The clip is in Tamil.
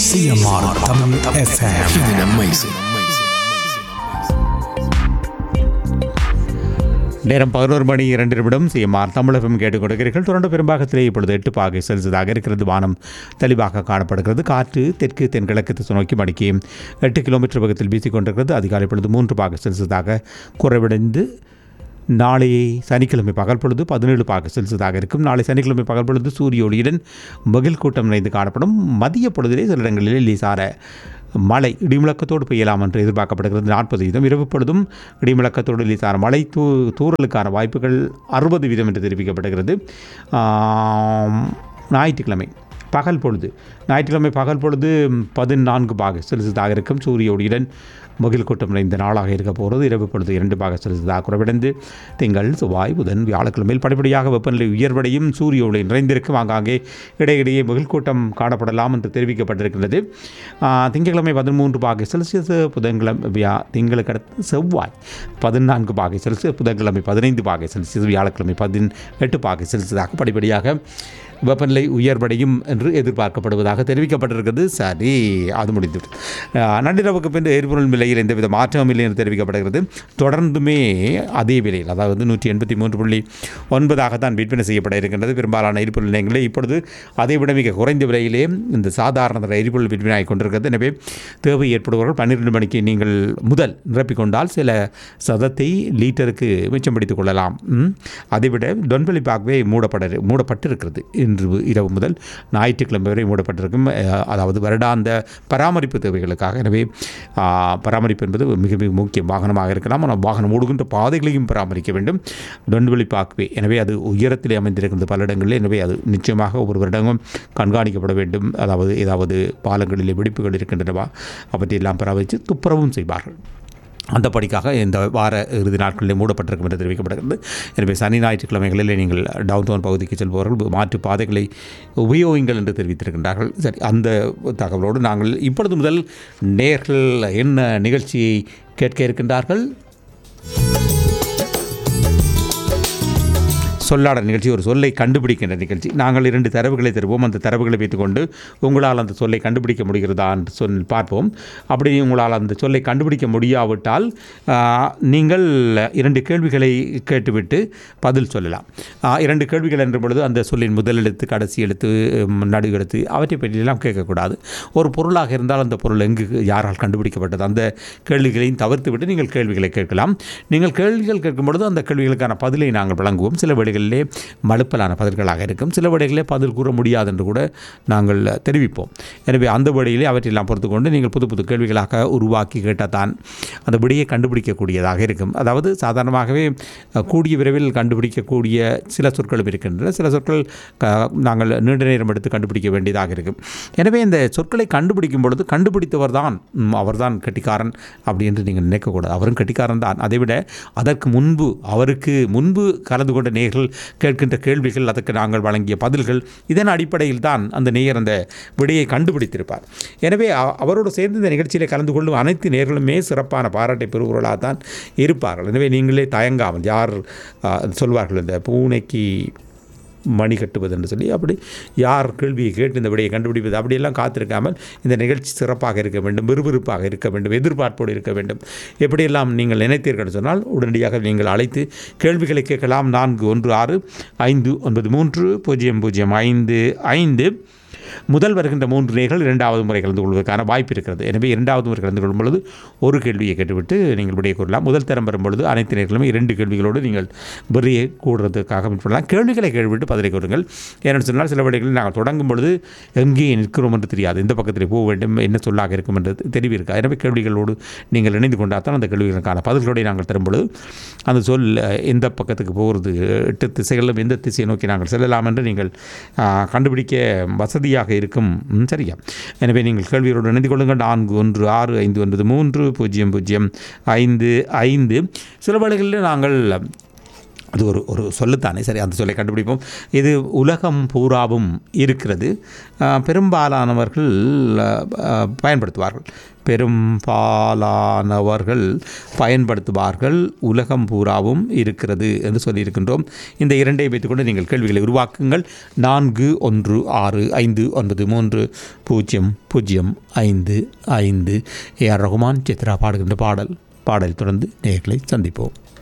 சிஎம்ஆர் தமிழ் எஃப்எம் இது நம்ம இசை நேரம் பதினோரு மணி இரண்டு நிமிடம் சிஎம்ஆர் தமிழகம் கேட்டுக் கொடுக்கிறீர்கள் தொடர்ந்து பெரும்பாகத்திலே இப்பொழுது எட்டு பாகை செல்சியஸாக இருக்கிறது வானம் தெளிவாக காணப்படுகிறது காற்று தெற்கு தென்கிழக்கு திசை நோக்கி மணிக்கு எட்டு கிலோமீட்டர் வேகத்தில் வீசிக் கொண்டிருக்கிறது அதிகாலை பொழுது மூன்று பாகை செல்சியஸாக குறைவடைந்து நாளை சனிக்கிழமை பகல் பொழுது பதினேழு பாக செல்சியஸாக இருக்கும் நாளை சனிக்கிழமை பகல் பொழுது சூரிய ஒளியுடன் மகிழ் கூட்டம் நிறைந்து காணப்படும் மதிய பொழுதிலே சில இடங்களில் லேசார மழை இடிமுழக்கத்தோடு பெய்யலாம் என்று எதிர்பார்க்கப்படுகிறது நாற்பது வீதம் இரவு பொழுதும் இடிமுழக்கத்தோடு லேசான மழை தூ தூறலுக்கான வாய்ப்புகள் அறுபது வீதம் என்று தெரிவிக்கப்படுகிறது ஆம், ஞாயிற்றுக்கிழமை பகல் பொழுது ஞாயிற்றுக்கிழமை பகல் பொழுது பதினான்கு பாக செல்சியஸாக இருக்கும் சூரிய ஒளியுடன் மகிழ் கூட்டம் நிறைந்த நாளாக இருக்க போகிறது இரவு பொழுது இரண்டு பாக செல்சியஸாக குறைவடைந்து திங்கள் செவ்வாய் புதன் வியாழக்கிழமையில் படிப்படியாக வெப்பநிலை உயர்வடையும் சூரிய ஒளி நிறைந்திருக்கும் ஆங்காங்கே இடையிடையே மகிழ் கூட்டம் காணப்படலாம் என்று தெரிவிக்கப்பட்டிருக்கிறது ஆ, திங்கட்கிழமை பதிமூன்று பாகை செல்சியஸ் புதன்கிழமை வியா திங்களுக்கு அடுத்து செவ்வாய் பதினான்கு பாகை செல்சியஸ் புதன்கிழமை பதினைந்து பாகை செல்சியஸ் வியாழக்கிழமை பதினெட்டு பாகை செல்சியஸாக படிப்படியாக வெப்பநிலை உயர்வடையும் என்று எதிர்பார்க்கப்படுவதாக தெரிவிக்கப்பட்டிருக்கிறது சரி அது முடிந்துவிட்டது அஹ், நள்ளிரவுக்கு பின் எரிபொருள் விலையில் எந்தவித மாற்றமும் இல்லை என்று தெரிவிக்கப்படுகிறது தொடர்ந்துமே அதே விலையில் அதாவது நூற்றி எண்பத்தி மூன்று புள்ளி ஒன்பதாக தான் விற்பனை செய்யப்பட இருக்கின்றது பெரும்பாலான எரிபொருள் நிலையங்களில் இப்பொழுது அதை விட மிக குறைந்த விலையிலே இந்த சாதாரண தர எரிபொருள் விற்பனை கொண்டிருக்கிறது எனவே தேவை ஏற்படுபவர்கள் பன்னிரெண்டு மணிக்கு நீங்கள் முதல் நிரப்பிக்கொண்டால் சில சதத்தை லீட்டருக்கு மிச்சம் பிடித்துக் கொள்ளலாம் ம். அதைவிட டொன்பலி பாக்வே மூடப்பட மூடப்பட்டிருக்கிறது இன்று இரவு முதல் ஞாயிற்றுக்கிழமை வரை மூடப்பட்டிருக்கும் அஹ், அதாவது வருடாந்த பராமரிப்பு தேவைகளுக்காக எனவே ஆ, பராமரிப்பு என்பது மிக மிக முக்கியம் வாகனமாக இருக்கலாம் ஆனால் வாகனம் ஓடுகின்ற பாதைகளையும் பராமரிக்க வேண்டும் டொன்பலி பாக்வே எனவே அது உயரத்திலே அமைந்திருக்கிறது பல இடங்களில் எனவே அது நிச்சயமாக ஒவ்வொரு வருடமும் கண்காணிக்கப்பட வேண்டும் அதாவது ஏதாவது பாலங்களிலே வெடிப்புகள் இருக்கின்றனவா அவற்றையெல்லாம் பராமரித்து துப்புரவும் செய்வார்கள் அந்த படிக்காக இந்த வார இறுதி நாட்களில் மூடப்பட்டிருக்கும் என்று தெரிவிக்கப்படுகிறது எனவே சனி ஞாயிற்றுக்கிழமைகளில் நீங்கள் டவுன் டவுன் பகுதிக்கு செல்பவர்கள் மாற்று பாதைகளை உபயோகிங்கள் என்று தெரிவித்திருக்கின்றார்கள் சரி அந்த தகவலோடு நாங்கள் இப்பொழுது முதல் நேர்கள் என்ன நிகழ்ச்சியை கேட்க இருக்கின்றார்கள் சொல்லாடல் நிகழ்ச்சி ஒரு சொல்லை கண்டுபிடிக்கின்ற நிகழ்ச்சி நாங்கள் இரண்டு தரவுகளை தருவோம் அந்த தரவுகளை வைத்துக்கொண்டு உங்களால் அந்த சொல்லை கண்டுபிடிக்க முடிகிறதா என்று சொல் பார்ப்போம் அப்படி உங்களால் அந்த சொல்லை கண்டுபிடிக்க முடியாவிட்டால் ஆ, நீங்கள் இரண்டு கேள்விகளை கேட்டுவிட்டு பதில் சொல்லலாம் ஆ, இரண்டு கேள்விகள் என்ற பொழுது அந்த சொல்லின் முதல் எழுத்து கடைசி எழுத்து ம், நடு எழுத்து அவற்றை பற்றியெல்லாம் கேட்கக்கூடாது ஒரு பொருளாக இருந்தால் அந்த பொருள் எங்கு யாரால் கண்டுபிடிக்கப்பட்டது அந்த கேள்விகளையும் தவிர்த்துவிட்டு நீங்கள் கேள்விகளை கேட்கலாம் நீங்கள் கேள்விகள் கேட்கும் பொழுது அந்த கேள்விகளுக்கான பதிலை நாங்கள் வழங்குவோம் சில வேளைகளிலே மலுப்பலான பதில்களாக இருக்கும் சில வேளைகளிலே பதில் கூற முடியாது என்று கூட நாங்கள் தெரிவிப்போம் எனவே அந்த வழியிலே அவற்றையெல்லாம் பொறுத்து கொண்டு நீங்கள் புது புது கேள்விகளாக உருவாக்கி கேட்டால் தான் அந்த விடையை கண்டுபிடிக்கக்கூடியதாக இருக்கும் அதாவது சாதாரணமாகவே அஹ், கூடிய விரைவில் கண்டுபிடிக்கக்கூடிய சில சொற்களும் இருக்கின்றன சில சொற்கள் க- நாங்கள் நீண்ட நேரம் எடுத்து கண்டுபிடிக்க வேண்டியதாக இருக்கும் எனவே இந்த சொற்களை கண்டுபிடிக்கும் பொழுது கண்டுபிடித்தவர் தான் ம், அவர்தான் கெட்டிக்காரன் அப்படி என்று நீங்கள் நினைக்கக்கூடாது அவரும் கெட்டிக்காரன் தான் அதைவிட அதற்கு முன்பு அவருக்கு முன்பு கலந்து கொண்ட நேயர்கள் கேட்கின்ற கேள்விகள் அதற்கு நாங்கள் வழங்கிய பதில்கள் இதன் அடிப்படையில் தான் அந்த நேயர் அந்த விடையை கண்டுபிடித்திருப்பார் எனவே அ- அவரோடு சேர்ந்து இந்த நிகழ்ச்சியில் கலந்து கொள்ளும் அனைத்து நேர்களுமே சிறப்பான பாராட்டை பெறுபவர்களாக தான் இருப்பார்கள் எனவே நீங்களே தயங்காமல் யார் ஆ, சொல்வார்கள் இந்த பூனைக்கு மணி கட்டுவது என்று சொல்லி அப்படி யார் கேள்வியை கேட்டு இந்த விடையை கண்டுபிடிப்பது அப்படியெல்லாம் காத்திருக்காமல் இந்த நிகழ்ச்சி சிறப்பாக இருக்க வேண்டும் விறுவிறுப்பாக இருக்க வேண்டும் எதிர்பார்ப்போடு இருக்க வேண்டும் எப்படியெல்லாம் நீங்கள் நினைத்தீர்கள் சொன்னால் உடனடியாக நீங்கள் அழைத்து கேள்விகளை கேட்கலாம் நான்கு ஒன்று ஆறு ஐந்து ஒன்பது மூன்று பூஜ்ஜியம் பூஜ்ஜியம் ஐந்து ஐந்து முதல் வருகின்ற மூன்று நேர்கள் இரண்டாவது முறை கலந்து கொள்வதற்கான வாய்ப்பு இருக்கிறது எனவே இரண்டாவது முறை கலந்து கொள்ளும் பொழுது ஒரு கேள்வியை கேட்டுவிட்டு நீங்கள் விடையை கூறலாம் முதல் தரம் வரும் பொழுது அனைத்து நேர்களுமே இரண்டு கேள்விகளோடு நீங்கள் விடையை கூடுறதுக்காக பண்ணலாம் கேள்விகளை கேள்விட்டு பதிலை கூறுங்கள் ஏன்னு சொன்னால் சில விடைகளில் நாங்கள் தொடங்கும் பொழுது எங்கே நிற்கிறோம் என்று தெரியாது எந்த பக்கத்தில் போக வேண்டும் என்ன சொல்லாக இருக்கும் என்று தெளிவு இருக்கா எனவே கேள்விகளோடு நீங்கள் இணைந்து கொண்டால் தான் அந்த கேள்விகளுக்கான பதில்களை நாங்கள் தரும் பொழுது அந்த சொல் அஹ், எந்த பக்கத்துக்கு போகிறது எட்டு திசைகளிலும் எந்த திசையை நோக்கி நாங்கள் செல்லலாம் என்று நீங்கள் ஆ, கண்டுபிடிக்க வசதியாக இருக்கும் ம், சரியா எனவே நீங்கள் கேள்வியோடு இணைந்து கொள்ளுங்கள் நான்கு ஒன்று ஆறு ஐந்து ஒன்பது மூன்று பூஜ்ஜியம் பூஜ்ஜியம் ஐந்து ஐந்து சில வேளைகளில் நாங்கள் அது ஒரு ஒரு சொல்லுத்தானே சரி அந்த சொல்லை கண்டுபிடிப்போம் இது உலகம் பூராவும் இருக்கிறது அஹ், பெரும்பாலானவர்கள் அஹ், அஹ், பயன்படுத்துவார்கள் பெரும்பாலானவர்கள் பயன்படுத்துவார்கள் உலகம் பூராவும் இருக்கிறது என்று சொல்லியிருக்கின்றோம் இந்த இரண்டை வைத்துக்கொண்டு நீங்கள் கேள்விகளை உருவாக்குங்கள் நான்கு ஒன்று ஆறு ஐந்து ஒன்பது மூன்று பூஜ்ஜியம் பூஜ்ஜியம் ஐந்து ஐந்து ஏ ஆர் ரகுமான் சித்ரா பாடுகின்ற பாடல் பாடல் தொடர்ந்து நேர்களை சந்திப்போம்